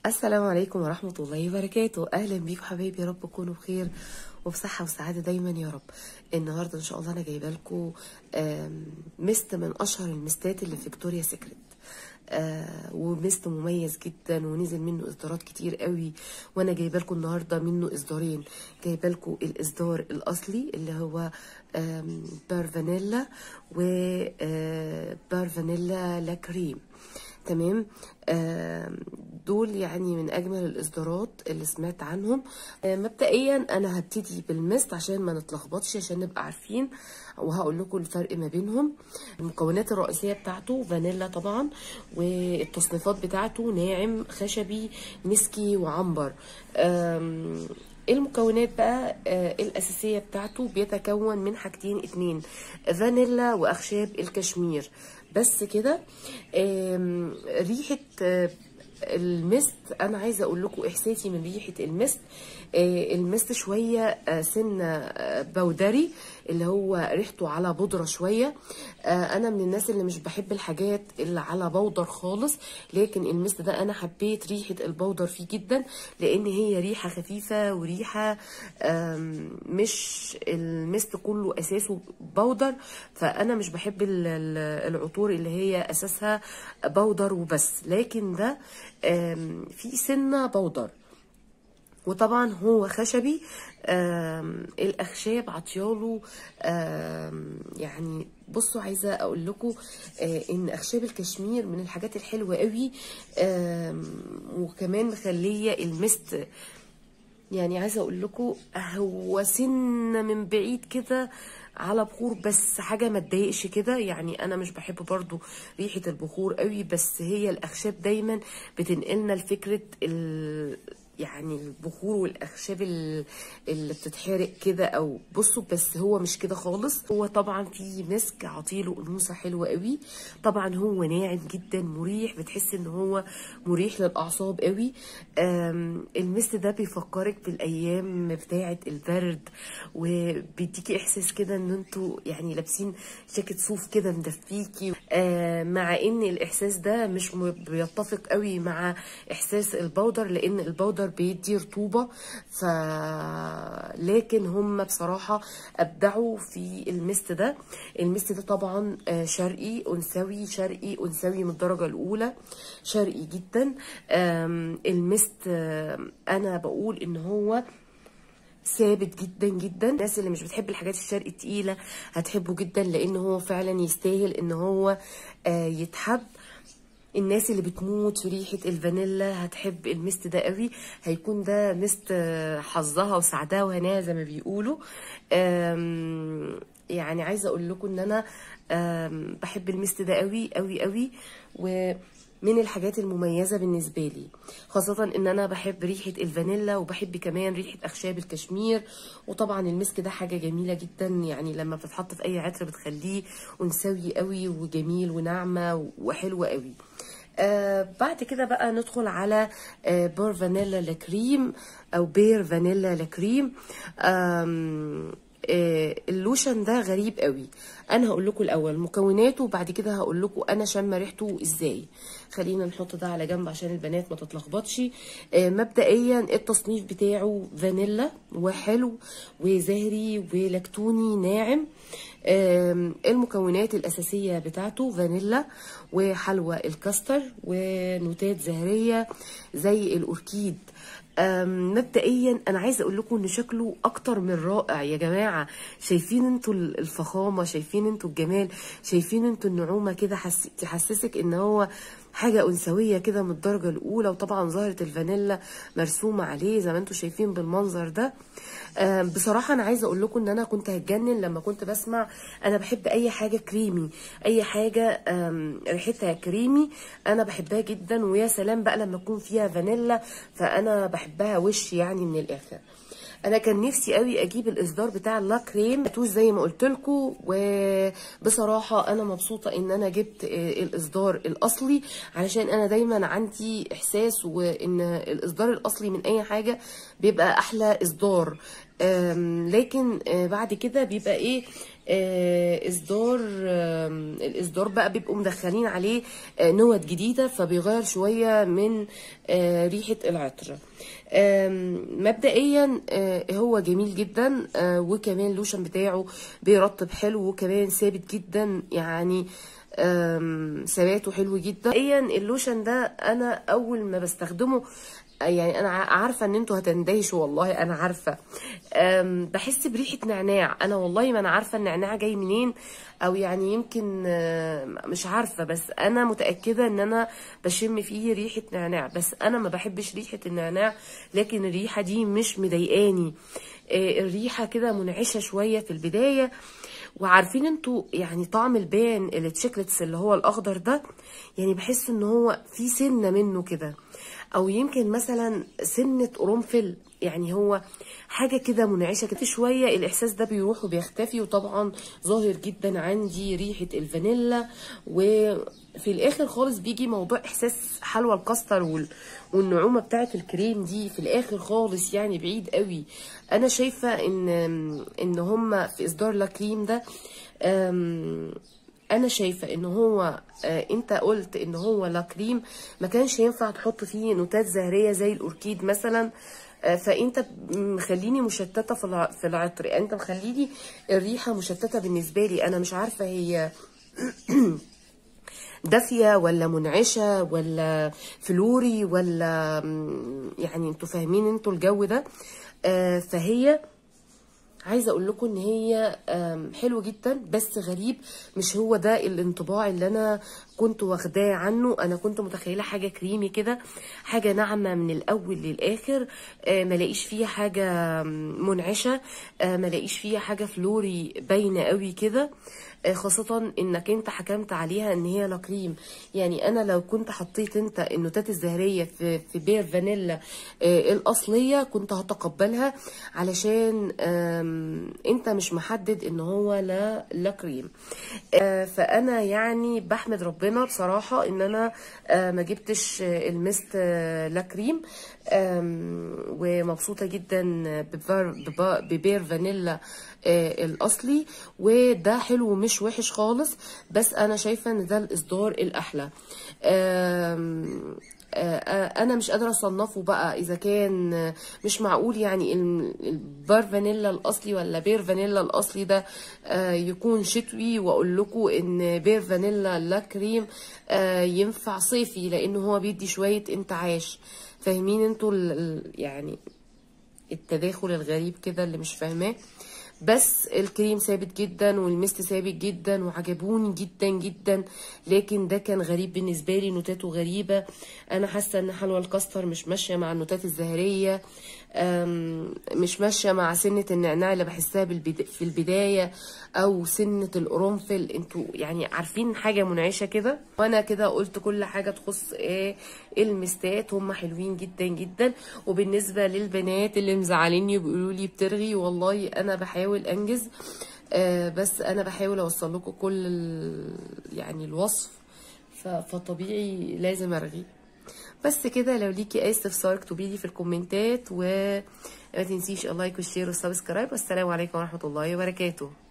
السلام عليكم ورحمة الله وبركاته أهلا بيكم حبايبي يا رب تكونوا بخير وبصحة وسعادة دايما يا رب النهاردة إن شاء الله أنا جايبة لكم مست من أشهر المستات اللي في فيكتوريا سيكريت آه ومست مميز جدا ونزل منه اصدارات كتير قوي وانا جايبه لكم النهارده منه اصدارين جايبه لكم الاصدار الاصلي اللي هو بار فانيلا و بار فانيلا لا كريم تمام آه دول يعني من اجمل الاصدارات اللي سمعت عنهم آه مبدئيا انا هبتدي بالمست عشان ما نتلخبطش عشان نبقى عارفين وهقول لكم الفرق ما بينهم المكونات الرئيسيه بتاعته فانيلا طبعا والتصنيفات بتاعته ناعم خشبي مسكي وعنبر المكونات بقى آه الأساسية بتاعته بيتكون من حاجتين اتنين فانيلا وأخشاب الكشمير بس كده ريحة آه المست انا عايزه اقول لكم احساسي من ريحه المست آه المست شويه آه سنه آه بودري اللي هو ريحته على بودره شويه انا من الناس اللي مش بحب الحاجات اللي على بودر خالص لكن المست ده انا حبيت ريحه البودر فيه جدا لان هي ريحه خفيفه وريحه مش المست كله اساسه بودر فانا مش بحب العطور اللي هي اساسها بودر وبس لكن ده في سنه بودر وطبعا هو خشبي الاخشاب عطياله يعني بصوا عايزه اقول لكم ان اخشاب الكشمير من الحاجات الحلوه قوي وكمان مخليه المست يعني عايزه اقول لكم هو سنه من بعيد كده على بخور بس حاجه ما تضايقش كده يعني انا مش بحب برضو ريحه البخور قوي بس هي الاخشاب دايما بتنقلنا لفكره ال يعني البخور والاخشاب اللي بتتحرق كده او بصوا بس هو مش كده خالص هو طبعا في مسك عطيله انوثه حلوه قوي طبعا هو ناعم جدا مريح بتحس ان هو مريح للاعصاب قوي المس ده بيفكرك بالايام بتاعه البرد وبيديكي احساس كده ان انتوا يعني لابسين جاكيت صوف كده مدفيكي مع ان الاحساس ده مش بيتفق قوي مع احساس البودر لان البودر البودر بيدي رطوبه ف لكن هم بصراحه ابدعوا في المست ده المست ده طبعا شرقي انثوي شرقي انثوي من الدرجه الاولى شرقي جدا المست انا بقول ان هو ثابت جدا جدا الناس اللي مش بتحب الحاجات الشرقي التقيله هتحبه جدا لان هو فعلا يستاهل ان هو يتحب الناس اللي بتموت في ريحه الفانيلا هتحب المست ده قوي هيكون ده مست حظها وسعدها وهناها زي ما بيقولوا يعني عايزه اقول لكم ان انا بحب المست ده قوي قوي قوي و من الحاجات المميزة بالنسبة لي خاصة ان انا بحب ريحة الفانيلا وبحب كمان ريحة اخشاب الكشمير وطبعا المسك ده حاجة جميلة جدا يعني لما بتتحط في اي عطر بتخليه انثوي قوي وجميل وناعمة وحلوة قوي آه بعد كده بقى ندخل على آه بور فانيلا لاكريم او بير فانيلا لاكريم آه اللوشن ده غريب قوي انا هقول لكم الاول مكوناته وبعد كده هقول لكم انا شامه ريحته ازاي خلينا نحط ده على جنب عشان البنات ما تتلخبطش مبدئيا التصنيف بتاعه فانيلا وحلو وزهري ولاكتوني ناعم المكونات الأساسية بتاعته فانيلا وحلوى الكاستر ونوتات زهرية زي الأوركيد مبدئيا انا عايزه اقول لكم ان شكله اكتر من رائع يا جماعه شايفين انتوا الفخامه شايفين انتوا الجمال شايفين انتوا النعومه كده حس... تحسسك ان هو حاجه انثويه كده من الدرجه الاولى وطبعا زهره الفانيلا مرسومه عليه زي ما انتوا شايفين بالمنظر ده بصراحه انا عايزه اقول لكم ان انا كنت هتجنن لما كنت بسمع انا بحب اي حاجه كريمي اي حاجه ريحتها كريمي انا بحبها جدا ويا سلام بقى لما يكون فيها فانيلا فانا بحبها وش يعني من الاخر انا كان نفسي قوي اجيب الاصدار بتاع لا كريم توش زي ما قلت لكم وبصراحه انا مبسوطه ان انا جبت الاصدار الاصلي علشان انا دايما عندي احساس وان الاصدار الاصلي من اي حاجه بيبقى احلى اصدار آم، لكن آه، بعد كده بيبقى ايه آه، اصدار آم، الاصدار بقى بيبقوا مدخلين عليه آه، نوت جديده فبيغير شويه من آه، ريحه العطر آم، مبدئيا آه، هو جميل جدا آه، وكمان اللوشن بتاعه بيرطب حلو وكمان ثابت جدا يعني آم، ثباته حلو جدا مبدئيا اللوشن ده انا اول ما بستخدمه يعني انا ع- عارفه ان انتوا هتندهشوا والله انا عارفه أم، بحس بريحه نعناع انا والله ما انا عارفه النعناع جاي منين او يعني يمكن آم، مش عارفه بس انا متاكده ان انا بشم فيه ريحه نعناع بس انا ما بحبش ريحه النعناع لكن الريحه دي مش مضايقاني آه، الريحه كده منعشه شويه في البدايه وعارفين انتوا يعني طعم البان التشيكلتس اللي هو الاخضر ده يعني بحس ان هو في سنه منه كده او يمكن مثلا سنه قرنفل يعني هو حاجه كده منعشه كده شويه الاحساس ده بيروح وبيختفي وطبعا ظاهر جدا عندي ريحه الفانيلا وفي الاخر خالص بيجي موضوع احساس حلوى الكاستر وال... والنعومه بتاعه الكريم دي في الاخر خالص يعني بعيد قوي انا شايفه ان ان هم في اصدار لاكريم ده أم، انا شايفه ان هو آه انت قلت ان هو لا كريم ما كانش ينفع تحط فيه نوتات زهريه زي الاوركيد مثلا آه فانت مخليني مشتته في الع- في العطر يعني انت مخليني الريحه مشتته بالنسبه لي انا مش عارفه هي دافيه ولا منعشه ولا فلوري ولا مم، يعني انتوا فاهمين انتوا الجو ده آه فهي عايزه اقول لكم ان هي آم، حلو جدا بس غريب مش هو ده الانطباع اللي انا كنت واخداه عنه انا كنت متخيله حاجه كريمي كده حاجه ناعمه من الاول للاخر آه، ما لاقيش فيها حاجه آم، منعشه آه، ما لاقيش فيها حاجه فلوري باينه قوي كده آه، خاصة انك انت حكمت عليها ان هي لا كريم يعني انا لو كنت حطيت انت النوتات الزهرية في في بير فانيلا آه، الاصلية كنت هتقبلها علشان آم، انت مش محدد ان هو لا لا كريم آه، فانا يعني بحمد ربنا بصراحة ان انا آه، ما جبتش آه، المست آه، لا كريم آم، ومبسوطة جدا ببار- ببا- ببير فانيلا آه، الاصلي وده حلو مش وحش خالص بس انا شايفه ان ده الاصدار الاحلى آم، آه، آه، انا مش قادره اصنفه بقى اذا كان آه، مش معقول يعني ال- البار فانيلا الاصلي ولا بير فانيلا الاصلي ده آه، يكون شتوي واقول لكم ان بير فانيلا لا كريم آه، ينفع صيفي لانه هو بيدي شويه انتعاش فاهمين انتوا ال- ال- يعني التداخل الغريب كده اللي مش فاهماه بس الكريم ثابت جدا والمست ثابت جدا وعجبوني جدا جدا لكن ده كان غريب بالنسبه لي نوتاته غريبه انا حاسه ان حلوى الكاستر مش ماشيه مع النوتات الزهريه أم، مش ماشيه مع سنه النعناع اللي بحسها بالبدا- في البدايه او سنه القرنفل انتوا يعني عارفين حاجه منعشه كده وانا كده قلت كل حاجه تخص ايه المستات هم حلوين جدا جدا وبالنسبه للبنات اللي مزعليني وبيقولوا لي بترغي والله انا بحاول انجز آه بس انا بحاول اوصل لكم كل ال- يعني الوصف ف- فطبيعي لازم ارغي بس كده لو ليكي اي استفسار اكتبي لي في الكومنتات وما تنسيش اللايك والشير والسبسكرايب والسلام عليكم ورحمه الله وبركاته